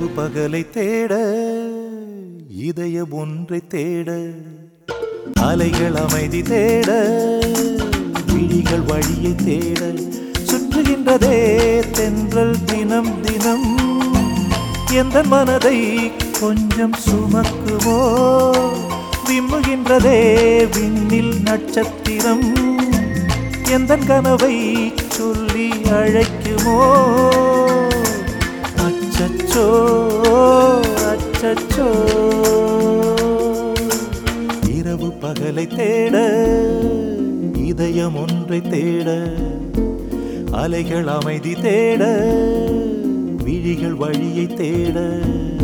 இரவு பகலை தேட இதயம் ஒன்றை தேட அலைகள் அமைதி தேட விழிகள் வழியை தேட சுற்றுகின்றதே தென்றல் தினம் தினம் எந்த மனதை கொஞ்சம் சுமக்குவோ விம்முகின்றதே விண்ணில் நட்சத்திரம் எந்த கனவை சொல்லி அழைக்குமோ அச்சச்சோ அச்சச்சோ இரவு பகலை தேட இதயம் ஒன்றை தேட அலைகள் அமைதி தேட விழிகள் வழியை தேட